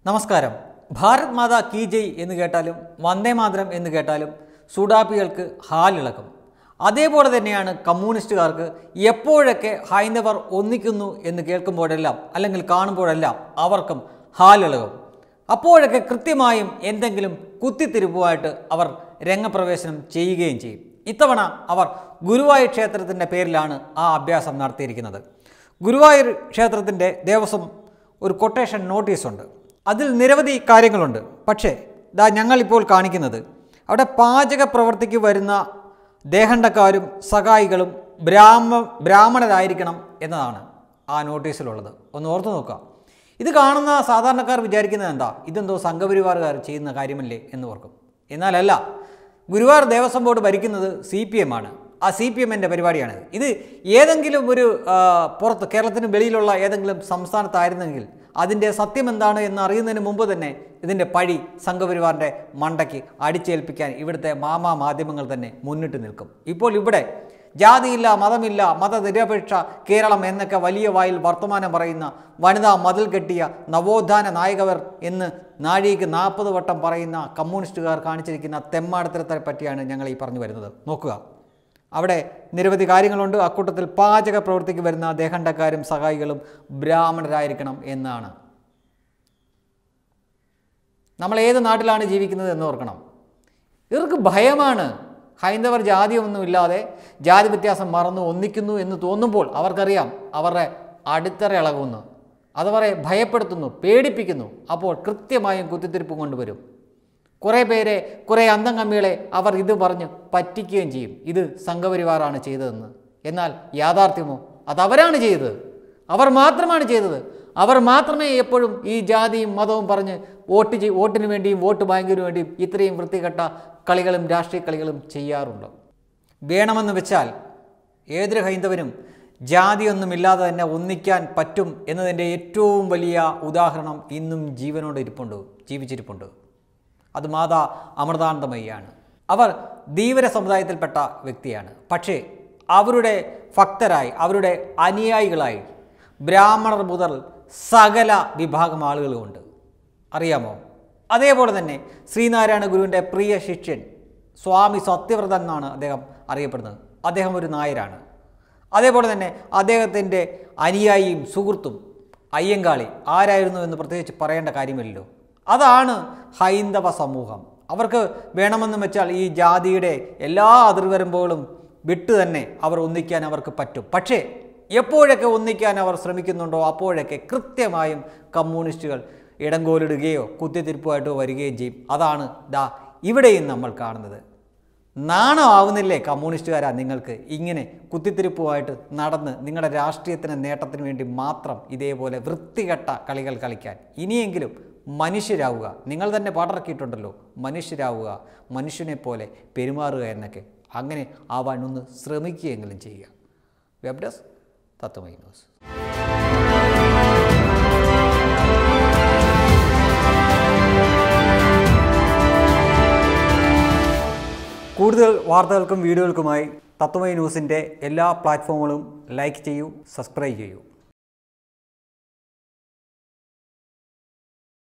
നമസ്കാരം ഭാരത് മാതാ കീ ജയ് എന്ന് കേട്ടാലും വന്ദേ മാതരം എന്ന് കേട്ടാലും സുഡാപ്പികൾക്ക് ഹാലിളക്കും അതേപോലെ തന്നെയാണ് കമ്മ്യൂണിസ്റ്റുകാർക്ക് എപ്പോഴൊക്കെ ഹൈന്ദവർ ഒന്നിക്കുന്നു എന്ന് കേൾക്കുമ്പോഴെല്ലാം അല്ലെങ്കിൽ കാണുമ്പോഴെല്ലാം അവർക്കും ഹാലിളകും അപ്പോഴൊക്കെ കൃത്യമായും എന്തെങ്കിലും കുത്തിത്തിരിപ്പുമായിട്ട് അവർ രംഗപ്രവേശനം ചെയ്യുകയും ചെയ്യും ഇത്തവണ അവർ ഗുരുവായൂർ ക്ഷേത്രത്തിൻ്റെ പേരിലാണ് ആ അഭ്യാസം നടത്തിയിരിക്കുന്നത് ഗുരുവായൂർ ക്ഷേത്രത്തിൻ്റെ ദേവസ്വം ഒരു കൊട്ടേഷൻ നോട്ടീസുണ്ട് അതിൽ നിരവധി കാര്യങ്ങളുണ്ട് പക്ഷേ ദാ ഞങ്ങളിപ്പോൾ കാണിക്കുന്നത് അവിടെ പാചക പ്രവർത്തിക്ക് വരുന്ന ദേഹണ്ടക്കാരും സഹായികളും ബ്രാഹ്മ ബ്രാഹ്മണരായിരിക്കണം എന്നതാണ് ആ നോട്ടീസിലുള്ളത് ഒന്ന് ഓർത്തു നോക്കുക ഇത് കാണുന്ന സാധാരണക്കാർ വിചാരിക്കുന്നത് എന്താ ഇതെന്തോ സംഘപരിവാറുകാർ ചെയ്യുന്ന കാര്യമല്ലേ എന്ന് ഓർക്കും എന്നാലല്ല ഗുരുവായൂർ ദേവസ്വം ബോർഡ് ഭരിക്കുന്നത് സി പി എം ആണ് ആ സി പി എമ്മിൻ്റെ പരിപാടിയാണ് ഇത് ഏതെങ്കിലും ഒരു ആ, പുറത്ത് കേരളത്തിന് വെളിയിലുള്ള ഏതെങ്കിലും സംസ്ഥാനത്തായിരുന്നെങ്കിൽ അതിൻ്റെ സത്യം എന്താണ് എന്ന് അറിയുന്നതിന് മുമ്പ് തന്നെ ഇതിൻ്റെ പഴി സംഘപരിവാറിൻ്റെ മണ്ടയ്ക്ക് അടിച്ചേൽപ്പിക്കാൻ ഇവിടുത്തെ മാമാ മാധ്യമങ്ങൾ തന്നെ മുന്നിട്ട് നിൽക്കും ഇപ്പോൾ ഇവിടെ ജാതിയില്ല മതമില്ല മതനിരപേക്ഷ കേരളം എന്നൊക്കെ വലിയ വായിൽ വർത്തമാനം പറയുന്ന വനിതാ മതിൽ കെട്ടിയ നവോത്ഥാന നായകവർ എന്ന് നാഴികയ്ക്ക് നാൽപ്പത് വട്ടം പറയുന്ന കമ്മ്യൂണിസ്റ്റുകാർ കാണിച്ചിരിക്കുന്ന തെമ്മാടത്തരത്തെ പറ്റിയാണ് ഞങ്ങൾ ഈ പറഞ്ഞു വരുന്നത് നോക്കുക അവിടെ നിരവധി കാര്യങ്ങളുണ്ട് അക്കൂട്ടത്തിൽ പാചക പ്രവൃത്തിക്ക് വരുന്ന ദേഹണ്ടക്കാരും സഹായികളും ബ്രാഹ്മണരായിരിക്കണം എന്നാണ് നമ്മൾ ഏത് നാട്ടിലാണ് ജീവിക്കുന്നത് എന്ന് ഓർക്കണം ഇവർക്ക് ഭയമാണ് ഹൈന്ദവർ ജാതിയൊന്നുമില്ലാതെ ജാതി വ്യത്യാസം മറന്ന് ഒന്നിക്കുന്നു എന്ന് തോന്നുമ്പോൾ അവർക്കറിയാം അവരുടെ അടിത്തറ ഇളകുന്നു അതവരെ ഭയപ്പെടുത്തുന്നു പേടിപ്പിക്കുന്നു അപ്പോൾ കൃത്യമായും കുത്തിത്തിരിപ്പ് കൊണ്ടുവരും കുറേ പേരെ കുറേ അന്തം കമ്മികളെ അവർ ഇത് പറഞ്ഞ് പറ്റിക്കുകയും ചെയ്യും ഇത് സംഘപരിവാറാണ് ചെയ്തതെന്ന് എന്നാൽ യാഥാർത്ഥ്യമോ അതവരാണ് ചെയ്തത് അവർ മാത്രമാണ് ചെയ്തത് അവർ മാത്രമേ എപ്പോഴും ഈ ജാതിയും മതവും പറഞ്ഞ് വോട്ട് ചെയ് വോട്ടിന് വേണ്ടിയും വോട്ട് ബാങ്കിന് വേണ്ടിയും ഇത്രയും വൃത്തികെട്ട കളികളും രാഷ്ട്രീയ കളികളും ചെയ്യാറുണ്ട് വേണമെന്ന് വെച്ചാൽ ഏതൊരു ഹൈന്ദവനും ജാതിയൊന്നുമില്ലാതെ തന്നെ ഒന്നിക്കാൻ പറ്റും എന്നതിൻ്റെ ഏറ്റവും വലിയ ഉദാഹരണം ഇന്നും ജീവനോട് ഇരിപ്പുണ്ട് ജീവിച്ചിരിപ്പുണ്ട് അത് മാതാ അമൃതാനന്ദമയ്യാണ് അവർ ധീവര സമുദായത്തിൽപ്പെട്ട വ്യക്തിയാണ് പക്ഷേ അവരുടെ ഭക്തരായി അവരുടെ അനുയായികളായി ബ്രാഹ്മണർ മുതൽ സകല വിഭാഗം ആളുകളുമുണ്ട് അറിയാമോ അതേപോലെ തന്നെ ശ്രീനാരായണ ഗുരുവിൻ്റെ പ്രിയ ശിഷ്യൻ സ്വാമി സത്യവ്രതൻ എന്നാണ് അദ്ദേഹം അറിയപ്പെടുന്നത് അദ്ദേഹം ഒരു നായരാണ് അതേപോലെ തന്നെ അദ്ദേഹത്തിൻ്റെ അനുയായിയും സുഹൃത്തും അയ്യങ്കാളി ആരായിരുന്നു എന്ന് പ്രത്യേകിച്ച് പറയേണ്ട കാര്യമില്ലല്ലോ അതാണ് ഹൈന്ദവ സമൂഹം അവർക്ക് വേണമെന്ന് വെച്ചാൽ ഈ ജാതിയുടെ എല്ലാ അതിർവരമ്പുകളും വിട്ടു തന്നെ അവർ ഒന്നിക്കാൻ അവർക്ക് പറ്റും പക്ഷേ എപ്പോഴൊക്കെ ഒന്നിക്കാൻ അവർ ശ്രമിക്കുന്നുണ്ടോ അപ്പോഴൊക്കെ കൃത്യമായും കമ്മ്യൂണിസ്റ്റുകൾ ഇടങ്കോലിടുകയോ കുത്തിത്തിരിപ്പുമായിട്ടോ വരികയും ചെയ്യും അതാണ് ദാ ഇവിടെയും നമ്മൾ കാണുന്നത് നാണമാവുന്നില്ലേ കമ്മ്യൂണിസ്റ്റുകാരാ നിങ്ങൾക്ക് ഇങ്ങനെ കുത്തിത്തിരിപ്പുമായിട്ട് നടന്ന് നിങ്ങളുടെ രാഷ്ട്രീയത്തിന് നേട്ടത്തിന് വേണ്ടി മാത്രം ഇതേപോലെ വൃത്തികെട്ട കളികൾ കളിക്കാൻ ഇനിയെങ്കിലും മനുഷ്യരാവുക നിങ്ങൾ തന്നെ പാടിറക്കിയിട്ടുണ്ടല്ലോ മനുഷ്യരാവുക മനുഷ്യനെ പോലെ പെരുമാറുക എന്നൊക്കെ അങ്ങനെ ആവാൻ ഒന്ന് ശ്രമിക്കുകയെങ്കിലും ചെയ്യുക വെബ് ഡെസ്ക് തത്വമൈ ന്യൂസ് കൂടുതൽ വാർത്തകൾക്കും വീഡിയോകൾക്കുമായി തത്വമൈ ന്യൂസിൻ്റെ എല്ലാ പ്ലാറ്റ്ഫോമുകളും ലൈക്ക് ചെയ്യൂ സബ്സ്ക്രൈബ് ചെയ്യൂ